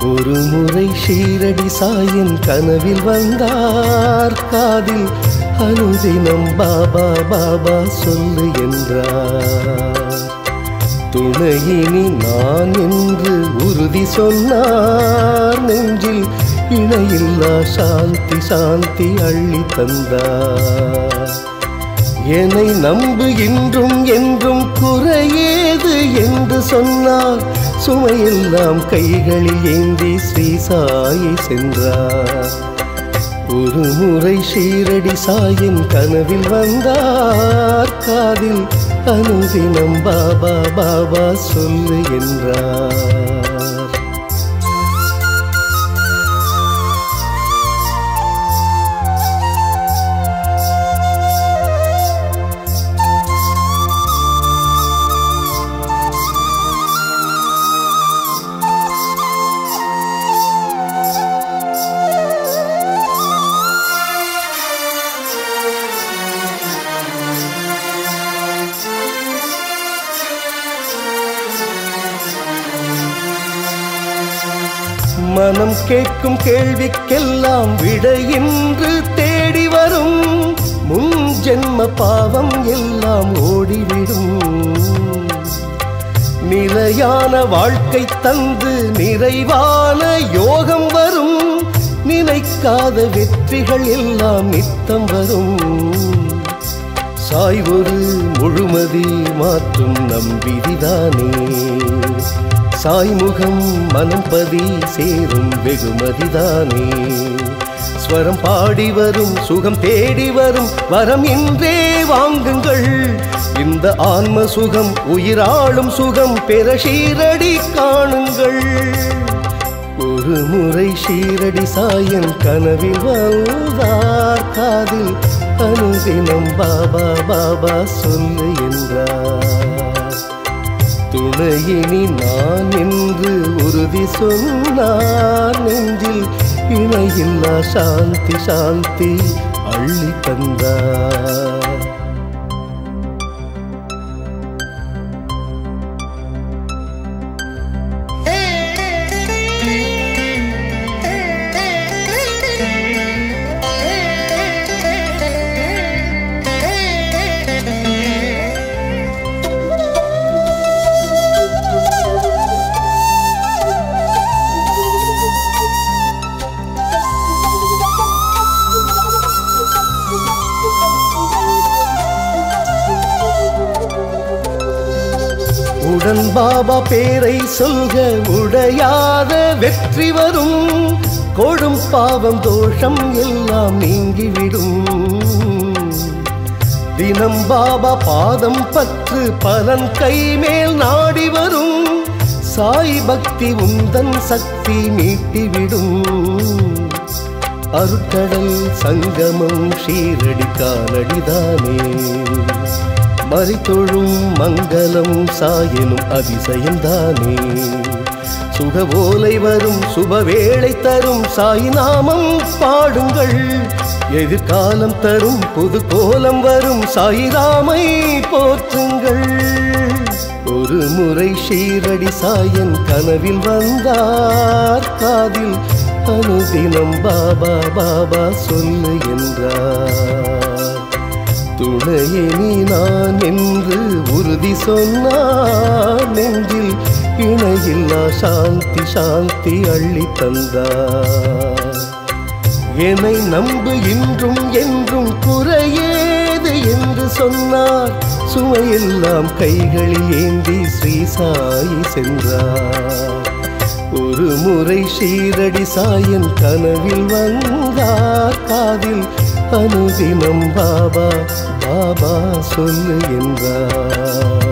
ஒரு முறை ஷீரடி சாயின் கனவில் வந்தார் காதில் அனுதினம் பாபா பாபா சொல்லு என்றார் துணையினி நான் என்று உறுதி சொன்னார் நெஞ்சில் இணையில்லா சாந்தி சாந்தி அள்ளி தந்தார் என்னை நம்பு இன்றும் என்றும் குறையேது என்று சொன்னார் சுமையெல்லாம் கைகளில் ஏந்தி ஸ்ரீ சாயை சென்றார் ஒரு முறை ஷீரடி சாயின் கனவில் வந்தார் காதில் அனுதினம் பாபா பாபா சொல்லு என்றார் மனம் கேட்கும் கேள்விக்கெல்லாம் விடை என்று தேடி வரும் முன் ஜென்ம பாவம் எல்லாம் ஓடிவிடும் நிலையான வாழ்க்கை தந்து நிறைவான யோகம் வரும் நினைக்காத வெற்றிகள் எல்லாம் நித்தம் வரும் சாய் ஒரு முழுமதி மாற்றும் நம்பிதிதானே சாய்முகம் மனம் பதி சேரும் வெகுமதிதானே ஸ்வரம் பாடி வரும் சுகம் தேடி வரும் வரம் இன்றே வாங்குங்கள் இந்த ஆன்ம சுகம் உயிராளும் சுகம் பெற ஷீரடி காணுங்கள் ஒரு முறை ஷீரடி சாயன் கனவில் வந்தார் காதில் அனுதினம் பாபா பாபா சொல்லு என்றார் துணையினி நான் என்று உறுதி சொன்னார் நெஞ்சில் இணையில்லா சாந்தி சாந்தி அள்ளி தந்தார் உடன் பாபா பேரை சொல்க உடையாத வெற்றி வரும் கொடும் பாவம் தோஷம் எல்லாம் நீங்கிவிடும் தினம் பாபா பாதம் பற்று பலன் கைமேல் நாடி வரும் சாய் பக்தி உந்தன் சக்தி மீட்டிவிடும் அருட்கடல் சங்கமம் ஷீரடி காலடிதானே மறித்தொழும் மங்களம் சாயனும் அதிசயம்தானே சுகவோலை வரும் சுபவேளை தரும் சாய் நாமம் பாடுங்கள் எதிர்காலம் தரும் புது கோலம் வரும் சாயிராமை போற்றுங்கள் ஒரு முறை ஷீரடி சாயன் கனவில் வந்தார் காதில் அனுதினம் பாபா பாபா சொல்லு என்றார் துணையே நீ நான் என்று உறுதி சொன்னார் நெஞ்சில் இணையில்லா சாந்தி சாந்தி அள்ளி தந்தார் என்னை நம்பு இன்றும் என்றும் குறையேது என்று சொன்னார் சுமையெல்லாம் கைகளில் ஏந்தி ஸ்ரீ சாயி சென்றார் ஒரு முறை ஷீரடி சாயன் கனவில் வந்தார் காதில் அனுதினம் பாபா பாபா சொல்லு என்றார்